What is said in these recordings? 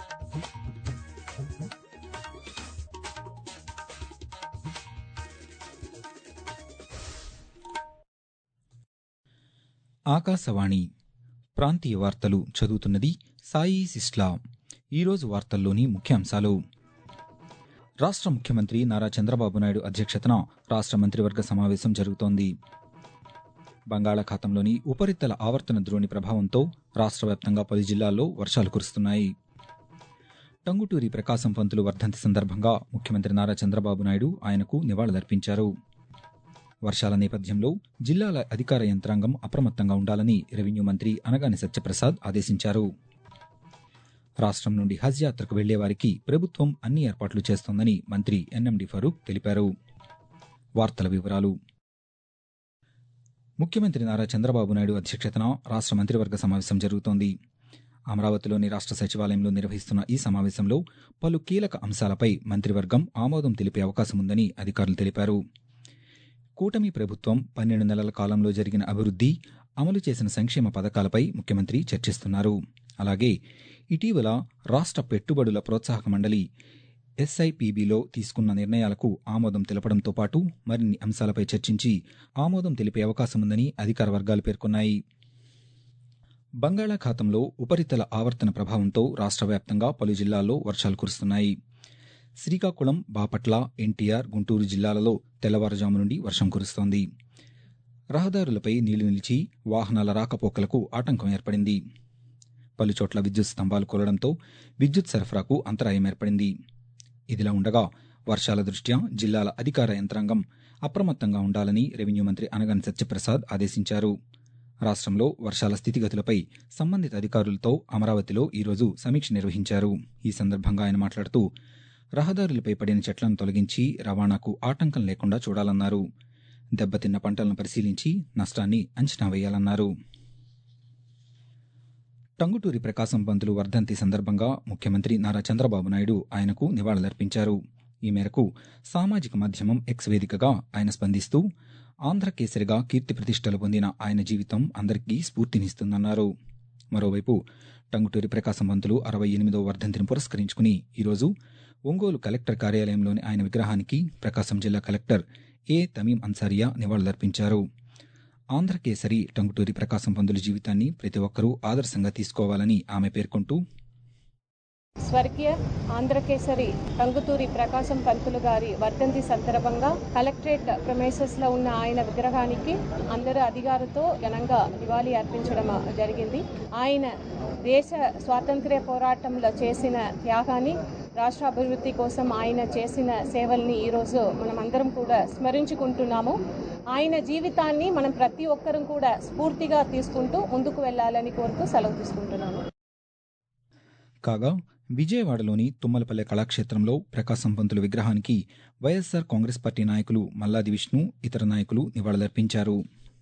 ఆకాశవాణి ప్రాంతీయ వార్తలు చదువుతున్నది సాయి సిస్లా ఈరోజు వార్తల్లోని ముఖ్యాంశాలు రాష్ట్ర ముఖ్యమంత్రి నారా చంద్రబాబు నాయుడు అధ్యక్షతన రాష్ట్ర మంత్రివర్గ సమావేశం జరుగుతోంది బంగాళాఖాతంలోని ఉపరితల ఆవర్తన ద్రోణి ప్రభావంతో రాష్ట్ర వ్యాప్తంగా పలు జిల్లాల్లో వర్షాలు కురుస్తున్నాయి టంగుటూరి ప్రకాశం పంతులు వర్ధంతి సందర్భంగా ముఖ్యమంత్రి నారా చంద్రబాబు నాయుడు ఆయనకు నివాళులర్పించారు వర్షాల నేపథ్యంలో జిల్లాల అధికార యంత్రాంగం అప్రమత్తంగా ఉండాలని రెవెన్యూ మంత్రి అనగాని సత్యప్రసాద్ ఆదేశించారు రాష్ట్రం నుండి హజ్ యాత్రకు వెళ్లే వారికి ప్రభుత్వం అన్ని ఏర్పాట్లు చేస్తోందని మంత్రి ఎన్ఎండి ఫరూక్ తెలిపారు వార్తల వివరాలు ముఖ్యమంత్రి నారా చంద్రబాబు నాయుడు అధ్యక్షతన రాష్ట్ర మంత్రివర్గ సమావేశం జరుగుతోంది అమరావతిలోని రాష్ట్ర సచివాలయంలో నిర్వహిస్తున్న ఈ సమావేశంలో పలు కీలక అంశాలపై మంత్రివర్గం ఆమోదం తెలిపే అవకాశం ఉందని అధికారులు తెలిపారు కూటమి ప్రభుత్వం పన్నెండు నెలల కాలంలో జరిగిన అభివృద్ది అమలు చేసిన సంక్షేమ పథకాలపై ముఖ్యమంత్రి చర్చిస్తున్నారు అలాగే ఇటీవల రాష్ట్ర పెట్టుబడుల ప్రోత్సాహక మండలి ఎస్ఐపిబిలో తీసుకున్న నిర్ణయాలకు ఆమోదం తెలపడంతో పాటు మరిన్ని అంశాలపై చర్చించి ఆమోదం తెలిపే అవకాశం ఉందని అధికార వర్గాలు పేర్కొన్నాయి బంగాళాఖాతంలో ఉపరితల ఆవర్తన ప్రభావంతో రాష్ట్ర వ్యాప్తంగా పలు జిల్లాల్లో వర్షాలు కురుస్తున్నాయి శ్రీకాకుళం బాపట్ల ఎన్టీఆర్ గుంటూరు జిల్లాలలో తెల్లవారుజాము నుండి వర్షం కురుస్తోంది రహదారులపై నీళ్లు నిలిచి వాహనాల రాకపోకలకు ఆటంకం ఏర్పడింది పలుచోట్ల విద్యుత్ స్తంభాలు కూలడంతో విద్యుత్ సరఫరాకు అంతరాయం ఏర్పడింది ఇదిలా ఉండగా వర్షాల దృష్ట్యా జిల్లాల అధికార యంత్రాంగం అప్రమత్తంగా ఉండాలని రెవెన్యూ మంత్రి అనగాని సత్యప్రసాద్ ఆదేశించారు రాష్ట్రంలో వర్షాల స్థితిగతులపై సంబంధిత అధికారులతో అమరావతిలో ఈరోజు సమీక్ష నిర్వహించారు ఈ సందర్భంగా ఆయన మాట్లాడుతూ రహదారులపై పడిన చెట్లను తొలగించి రవాణాకు ఆటంకం లేకుండా చూడాలన్నారు దెబ్బతిన్న పంటలను పరిశీలించి నష్టాన్ని అంచనా వేయాలన్నారు టంగుటూరి ప్రకాశం పంతులు వర్ధంతి సందర్భంగా ముఖ్యమంత్రి నారా చంద్రబాబు నాయుడు ఆయనకు నివాళులర్పించారు ఈ మేరకు సామాజిక మాధ్యమం ఎక్స్ వేదికగా ఆయన స్పందిస్తూ ఆంధ్రకేసరిగా కీర్తి ప్రతిష్టలు పొందిన ఆయన జీవితం అందరికీ స్ఫూర్తినిస్తుందన్నారు మరోవైపు టంగుటూరి ప్రకాశం పంతులు అరవై ఎనిమిదో వర్ధంతిని పురస్కరించుకుని ఈరోజు ఒంగోలు కలెక్టర్ కార్యాలయంలోని ఆయన విగ్రహానికి ప్రకాశం జిల్లా కలెక్టర్ ఏ తమీం అన్సారియా నివాళులర్పించారు ఆంధ్రకేసరి టంగుటూరి ప్రకాశం పంతులు జీవితాన్ని ప్రతి ఒక్కరూ ఆదర్శంగా తీసుకోవాలని ఆమె పేర్కొంటూ స్వర్గీయ ఆంధ్రకేసరి టంగుతూరి ప్రకాశం పంతులు గారి వర్ధంతి సందర్భంగా కలెక్టరేట్ ప్రమేసెస్ లో ఉన్న ఆయన విగ్రహానికి అందరు అధికారులతో ఘనంగా నివాళి అర్పించడం జరిగింది ఆయన దేశ స్వాతంత్ర్య పోరాటంలో చేసిన త్యాగాన్ని రాష్ట్ర అభివృద్ధి కోసం ఆయన చేసిన సేవల్ని ఈరోజు మనం అందరం కూడా స్మరించుకుంటున్నాము ఆయన జీవితాన్ని మనం ప్రతి ఒక్కరం కూడా స్ఫూర్తిగా తీసుకుంటూ ముందుకు వెళ్ళాలని కోరుతూ సెలవు తీసుకుంటున్నాము కాగా విజయవాడలోని తుమ్మలపల్లె కళాక్షేత్రంలో ప్రకాశం పంతుల విగ్రహానికి వైఎస్సార్ కాంగ్రెస్ పార్టీ నాయకులు మల్లాది విష్ణు ఇతర నాయకులు నివాళులర్పించారు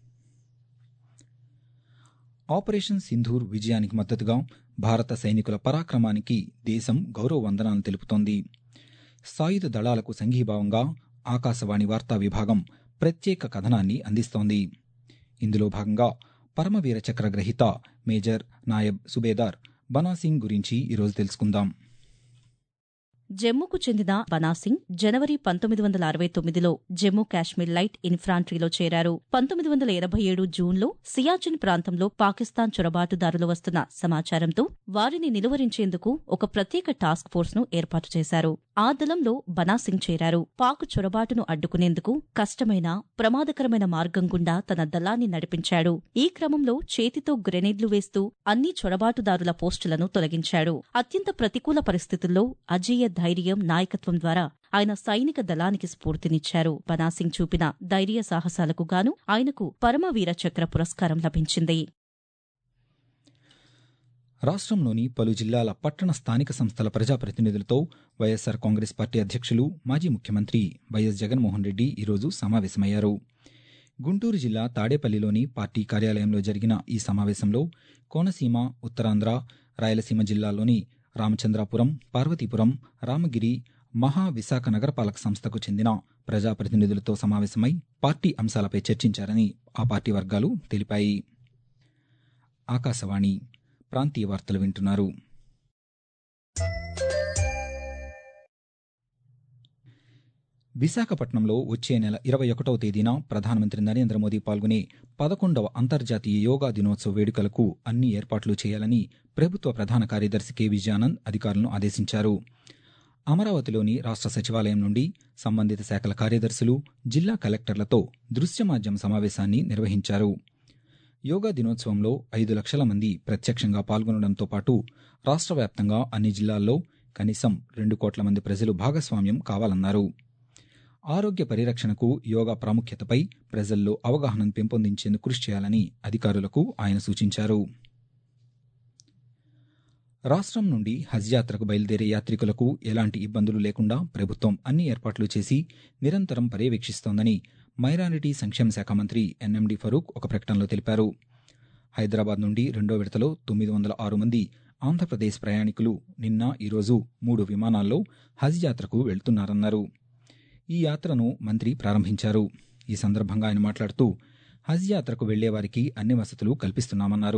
ఆపరేషన్ సింధూర్ విజయానికి మద్దతుగా భారత సైనికుల పరాక్రమానికి దేశం గౌరవ వందనాలు తెలుపుతోంది సాయుధ దళాలకు సంఘీభావంగా ఆకాశవాణి వార్తా విభాగం ప్రత్యేక కథనాన్ని అందిస్తోంది ఇందులో భాగంగా పరమవీర చక్ర గ్రహీత మేజర్ నాయబ్ సుబేదార్ బనాసింగ్ గురించి ఈరోజు తెలుసుకుందాం జమ్మూకు చెందిన బనాసింగ్ జనవరి పంతొమ్మిది వందల అరవై తొమ్మిదిలో జమ్మూ కాశ్మీర్ లైట్ ఇన్ఫ్రాంట్రీలో చేరారు పంతొమ్మిది వందల ఎనభై ఏడు జూన్లో సియాచిన్ ప్రాంతంలో పాకిస్తాన్ చొరబాటుదారులు వస్తున్న సమాచారంతో వారిని నిలువరించేందుకు ఒక ప్రత్యేక టాస్క్ ఫోర్స్ ను ఏర్పాటు చేశారు ఆ దళంలో బనాసింగ్ చేరారు పాక్ చొరబాటును అడ్డుకునేందుకు కష్టమైన ప్రమాదకరమైన మార్గం గుండా తన దళాన్ని నడిపించాడు ఈ క్రమంలో చేతితో గ్రెనేడ్లు వేస్తూ అన్ని చొరబాటుదారుల పోస్టులను తొలగించాడు అత్యంత ప్రతికూల పరిస్థితుల్లో అజేయ ధైర్యం నాయకత్వం ద్వారా ఆయన సైనిక దళానికి స్ఫూర్తినిచ్చారు బనాసింగ్ చూపిన ధైర్య సాహసాలకు గాను ఆయనకు పరమవీర చక్ర పురస్కారం లభించింది రాష్ట్రంలోని పలు జిల్లాల పట్టణ స్థానిక సంస్థల ప్రజాప్రతినిధులతో వైఎస్సార్ కాంగ్రెస్ పార్టీ అధ్యక్షులు మాజీ ముఖ్యమంత్రి వైఎస్ జగన్మోహన్ రెడ్డి ఈరోజు సమావేశమయ్యారు గుంటూరు జిల్లా తాడేపల్లిలోని పార్టీ కార్యాలయంలో జరిగిన ఈ సమావేశంలో కోనసీమ ఉత్తరాంధ్ర రాయలసీమ జిల్లాల్లోని రామచంద్రాపురం పార్వతీపురం రామగిరి మహా విశాఖ నగరపాలక సంస్థకు చెందిన ప్రజాప్రతినిధులతో సమావేశమై పార్టీ అంశాలపై చర్చించారని ఆ పార్టీ వర్గాలు తెలిపాయి ఆకాశవాణి ప్రాంతీయ వార్తలు వింటున్నారు విశాఖపట్నంలో వచ్చే నెల ఇరవై ఒకటవ తేదీన ప్రధానమంత్రి నరేంద్ర మోదీ పాల్గొనే పదకొండవ అంతర్జాతీయ యోగా దినోత్సవ వేడుకలకు అన్ని ఏర్పాట్లు చేయాలని ప్రభుత్వ ప్రధాన కార్యదర్శి కె విజయానంద్ అధికారులను ఆదేశించారు అమరావతిలోని రాష్ట్ర సచివాలయం నుండి సంబంధిత శాఖల కార్యదర్శులు జిల్లా కలెక్టర్లతో దృశ్య మాధ్యమ సమావేశాన్ని నిర్వహించారు యోగా దినోత్సవంలో ఐదు లక్షల మంది ప్రత్యక్షంగా పాల్గొనడంతో పాటు రాష్ట్ర వ్యాప్తంగా అన్ని జిల్లాల్లో కనీసం రెండు కోట్ల మంది ప్రజలు భాగస్వామ్యం కావాలన్నారు ఆరోగ్య పరిరక్షణకు యోగా ప్రాముఖ్యతపై ప్రజల్లో అవగాహనను పెంపొందించేందుకు కృషి చేయాలని అధికారులకు ఆయన సూచించారు రాష్ట్రం నుండి హజ్ యాత్రకు బయలుదేరే యాత్రికులకు ఎలాంటి ఇబ్బందులు లేకుండా ప్రభుత్వం అన్ని ఏర్పాట్లు చేసి నిరంతరం పర్యవేక్షిస్తోందని మైనారిటీ సంక్షేమ శాఖ మంత్రి ఎన్ఎండి ఫరూక్ ఒక ప్రకటనలో తెలిపారు హైదరాబాద్ నుండి రెండో విడతలో తొమ్మిది వందల ఆరు మంది ఆంధ్రప్రదేశ్ ప్రయాణికులు నిన్న ఈరోజు మూడు విమానాల్లో హజ్ యాత్రకు వెళ్తున్నారన్నారు ఈ యాత్రను మంత్రి ప్రారంభించారు ఈ సందర్భంగా ఆయన మాట్లాడుతూ హజ్ యాత్రకు వెళ్లేవారికి అన్ని వసతులు కల్పిస్తున్నామన్నారు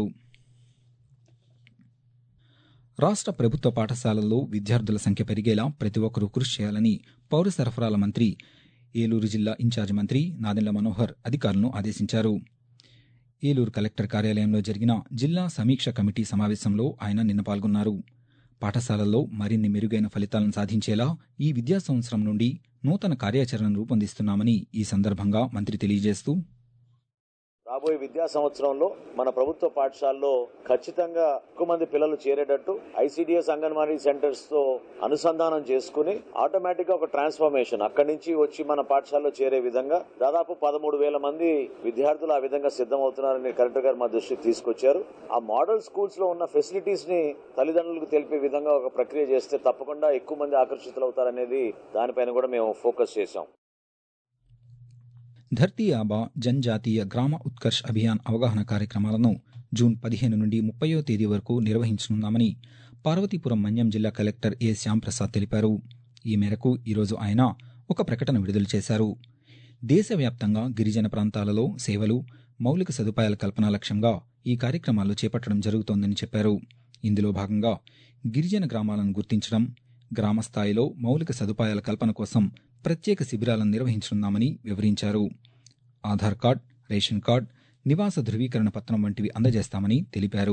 రాష్ట్ర ప్రభుత్వ పాఠశాలల్లో విద్యార్థుల సంఖ్య పెరిగేలా ప్రతి ఒక్కరూ కృషి చేయాలని పౌర సరఫరాల మంత్రి ఏలూరు జిల్లా ఇన్ఛార్జ్ మంత్రి నాదెండ్ల మనోహర్ అధికారులను ఆదేశించారు ఏలూరు కలెక్టర్ కార్యాలయంలో జరిగిన జిల్లా సమీక్ష కమిటీ సమావేశంలో ఆయన నిన్న పాల్గొన్నారు పాఠశాలల్లో మరిన్ని మెరుగైన ఫలితాలను సాధించేలా ఈ విద్యా సంవత్సరం నుండి నూతన కార్యాచరణను రూపొందిస్తున్నామని ఈ సందర్భంగా మంత్రి తెలియజేస్తూ రాబోయే విద్యా సంవత్సరంలో మన ప్రభుత్వ పాఠశాలలో ఖచ్చితంగా ఎక్కువ మంది పిల్లలు చేరేటట్టు ఐసీడీఎస్ అంగన్వాడీ సెంటర్స్ తో అనుసంధానం చేసుకుని ఆటోమేటిక్ గా ఒక ట్రాన్స్ఫర్మేషన్ అక్కడి నుంచి వచ్చి మన పాఠశాలలో చేరే విధంగా దాదాపు పదమూడు వేల మంది విద్యార్థులు ఆ విధంగా సిద్ధమవుతున్నారని కలెక్టర్ గారు మా దృష్టికి తీసుకొచ్చారు ఆ మోడల్ స్కూల్స్ లో ఉన్న ఫెసిలిటీస్ ని తల్లిదండ్రులకు తెలిపే విధంగా ఒక ప్రక్రియ చేస్తే తప్పకుండా ఎక్కువ మంది ఆకర్షితులవుతారనేది దానిపైన కూడా మేము ఫోకస్ చేశాం ధర్తీ ఆబా జన్జాతీయ గ్రామ ఉత్కర్ష్ అభియాన్ అవగాహన కార్యక్రమాలను జూన్ పదిహేను నుండి ముప్పయో తేదీ వరకు నిర్వహించనున్నామని పార్వతీపురం మన్యం జిల్లా కలెక్టర్ ఏ శ్యాంప్రసాద్ తెలిపారు ఈ మేరకు ఈరోజు ఆయన ఒక ప్రకటన విడుదల చేశారు దేశవ్యాప్తంగా గిరిజన ప్రాంతాలలో సేవలు మౌలిక సదుపాయాల కల్పన లక్ష్యంగా ఈ కార్యక్రమాలు చేపట్టడం జరుగుతోందని చెప్పారు ఇందులో భాగంగా గిరిజన గ్రామాలను గుర్తించడం గ్రామ స్థాయిలో మౌలిక సదుపాయాల కల్పన కోసం ప్రత్యేక శిబిరాలను నిర్వహించనున్నామని వివరించారు ఆధార్ కార్డ్ రేషన్ కార్డ్ నివాస ధృవీకరణ పత్రం వంటివి అందజేస్తామని తెలిపారు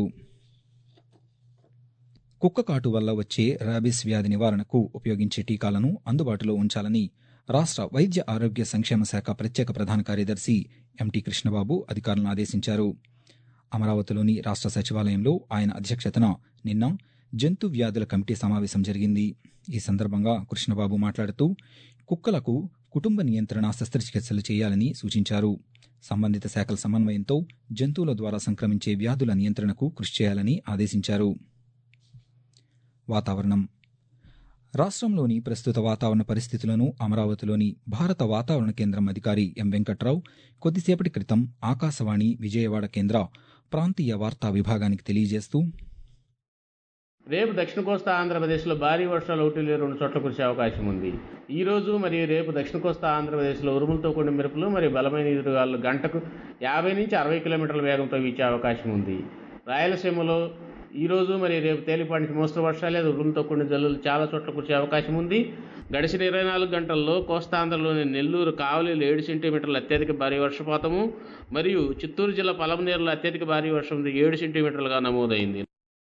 కుక్క కాటు వల్ల వచ్చే ర్యాబిస్ వ్యాధి నివారణకు ఉపయోగించే టీకాలను అందుబాటులో ఉంచాలని రాష్ట్ర వైద్య ఆరోగ్య సంక్షేమ శాఖ ప్రత్యేక ప్రధాన కార్యదర్శి ఎంటి కృష్ణబాబు అధికారులను ఆదేశించారు అమరావతిలోని రాష్ట్ర సచివాలయంలో ఆయన అధ్యక్షతన నిన్న జంతు వ్యాధుల కమిటీ సమావేశం జరిగింది ఈ సందర్భంగా కృష్ణబాబు మాట్లాడుతూ కుక్కలకు కుటుంబ నియంత్రణ శస్త్రచికిత్సలు చేయాలని సూచించారు సంబంధిత శాఖల సమన్వయంతో జంతువుల ద్వారా సంక్రమించే వ్యాధుల నియంత్రణకు కృషి చేయాలని ఆదేశించారు వాతావరణం రాష్ట్రంలోని ప్రస్తుత వాతావరణ పరిస్థితులను అమరావతిలోని భారత వాతావరణ కేంద్రం అధికారి ఎం వెంకట్రావు కొద్దిసేపటి క్రితం ఆకాశవాణి విజయవాడ కేంద్ర ప్రాంతీయ వార్తా విభాగానికి తెలియజేస్తూ రేపు దక్షిణ కోస్తా ఆంధ్రప్రదేశ్లో భారీ వర్షాలు ఒకటి లేదా రెండు చోట్ల కురిసే అవకాశం ఉంది ఈ రోజు మరియు రేపు దక్షిణ కోస్తా ఆంధ్రప్రదేశ్లో ఉరుములతో కూడిన మెరుపులు మరియు బలమైన ఎదురుగాలు గంటకు యాభై నుంచి అరవై కిలోమీటర్ల వేగంతో వీచే అవకాశం ఉంది రాయలసీమలో ఈ రోజు మరియు రేపు తేలిపాటి నుంచి మోస్తరు వర్షాలు లేదా ఉరుములతో కూడిన జల్లులు చాలా చోట్ల కురిసే అవకాశం ఉంది గడిచిన ఇరవై నాలుగు గంటల్లో కోస్తాంధ్రలోని నెల్లూరు కావలిలో ఏడు సెంటీమీటర్ల అత్యధిక భారీ వర్షపాతము మరియు చిత్తూరు జిల్లా పలమనేరులో అత్యధిక భారీ వర్షం ఏడు సెంటీమీటర్లుగా నమోదైంది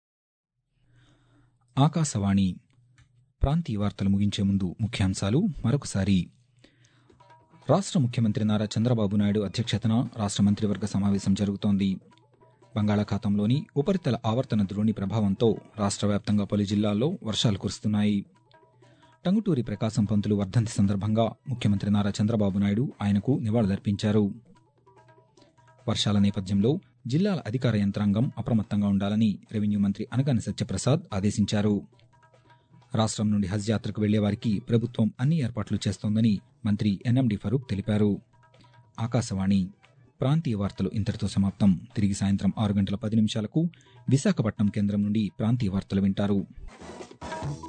ఆకాశవాణి ప్రాంతీయ వార్తలు ముగించే ముందు ముఖ్యాంశాలు మరొకసారి రాష్ట్ర ముఖ్యమంత్రి నారా చంద్రబాబు నాయుడు అధ్యక్షతన రాష్ట్ర మంత్రివర్గ సమావేశం జరుగుతోంది బంగాళాఖాతంలోని ఉపరితల ఆవర్తన ద్రోణి ప్రభావంతో రాష్ట్ర వ్యాప్తంగా పలు జిల్లాల్లో వర్షాలు కురుస్తున్నాయి టంగుటూరి ప్రకాశం పంతులు వర్ధంతి సందర్భంగా ముఖ్యమంత్రి నారా చంద్రబాబు నాయుడు ఆయనకు నివాళులర్పించారు వర్షాల నేపథ్యంలో జిల్లాల అధికార యంత్రాంగం అప్రమత్తంగా ఉండాలని రెవెన్యూ మంత్రి అనగాని సత్యప్రసాద్ ఆదేశించారు రాష్ట్రం నుండి హజ్ యాత్రకు వెళ్లే వారికి ప్రభుత్వం అన్ని ఏర్పాట్లు చేస్తోందని మంత్రి ఎన్ఎండి ఫరూక్ తెలిపారు ఆకాశవాణి ప్రాంతీయ వార్తలు ఇంతటితో సమాప్తం తిరిగి సాయంత్రం ఆరు గంటల పది నిమిషాలకు విశాఖపట్నం కేంద్రం నుండి ప్రాంతీయ వార్తలు వింటారు